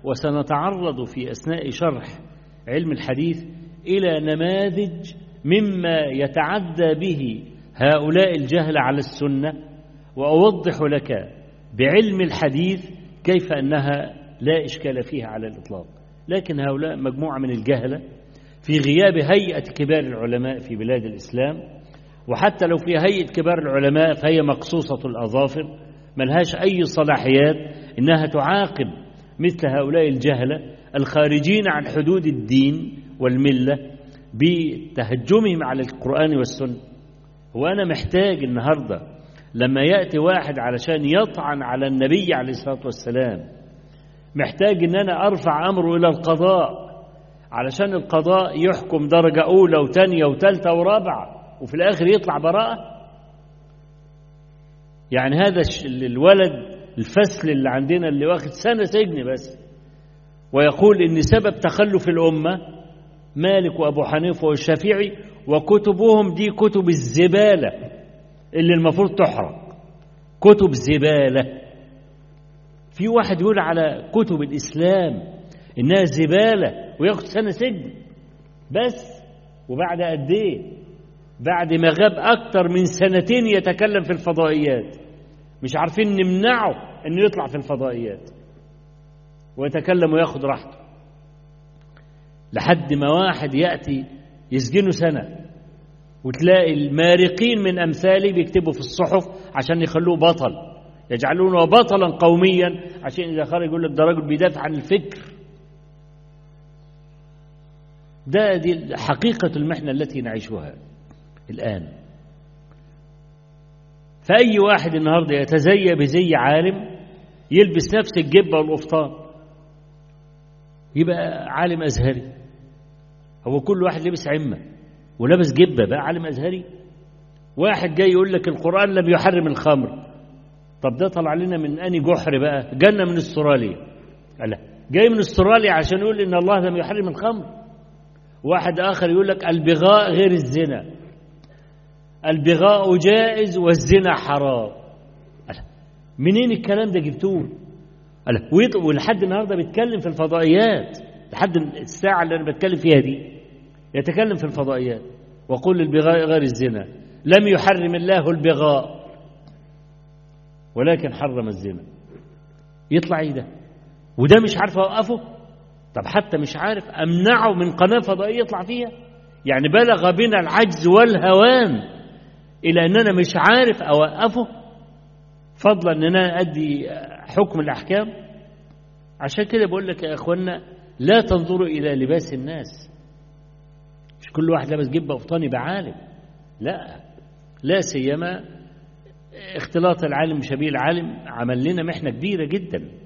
وسنتعرض في أثناء شرح علم الحديث إلى نماذج مما يتعدى به هؤلاء الجهل على السنة وأوضح لك بعلم الحديث كيف أنها لا إشكال فيها على الإطلاق لكن هؤلاء مجموعة من الجهلة في غياب هيئة كبار العلماء في بلاد الإسلام وحتى لو في هيئة كبار العلماء فهي مقصوصة الأظافر ملهاش أي صلاحيات إنها تعاقب مثل هؤلاء الجهلة الخارجين عن حدود الدين والملة بتهجمهم على القرآن والسنة وأنا محتاج النهاردة لما يأتي واحد علشان يطعن على النبي عليه الصلاة والسلام محتاج إن أنا أرفع أمره إلى القضاء علشان القضاء يحكم درجة أولى وثانية وثالثة ورابعة وفي الآخر يطلع براءة يعني هذا الولد الفسل اللي عندنا اللي واخد سنة سجن بس ويقول إن سبب تخلف الأمة مالك وأبو حنيفة والشافعي وكتبهم دي كتب الزبالة اللي المفروض تحرق كتب زبالة في واحد يقول على كتب الإسلام إنها زبالة وياخد سنة سجن بس وبعد قد إيه؟ بعد ما غاب أكتر من سنتين يتكلم في الفضائيات مش عارفين نمنعه إنه يطلع في الفضائيات ويتكلم وياخد راحته لحد ما واحد يأتي يسجنه سنة وتلاقي المارقين من أمثاله بيكتبوا في الصحف عشان يخلوه بطل يجعلونه بطلا قوميا عشان إذا خرج يقول لك ده راجل بيدافع عن الفكر ده دي حقيقة المحنة التي نعيشها الآن فأي واحد النهاردة يتزي بزي عالم يلبس نفس الجبة والقفطان يبقى عالم أزهري هو كل واحد لبس عمة ولابس جبة بقى عالم أزهري واحد جاي يقول لك القرآن لم يحرم الخمر طب ده طلع لنا من أني جحر بقى جنة من استراليا لا جاي من استراليا عشان يقول إن الله لم يحرم الخمر واحد آخر يقول لك البغاء غير الزنا البغاء جائز والزنا حرام منين الكلام ده جبتوه ولحد النهارده بيتكلم في الفضائيات لحد الساعة اللي أنا بتكلم فيها دي يتكلم في الفضائيات وقل البغاء غير الزنا لم يحرم الله البغاء ولكن حرم الزنا يطلع ايه ده وده مش عارف اوقفه طب حتى مش عارف امنعه من قناه فضائيه يطلع فيها يعني بلغ بنا العجز والهوان الى اننا مش عارف اوقفه فضلا ان انا ادي حكم الاحكام عشان كده بقول لك يا اخوانا لا تنظروا الى لباس الناس مش كل واحد لابس جبه وفطاني بعالم لا لا سيما اختلاط العالم بشبيه العالم عمل لنا محنه كبيره جدا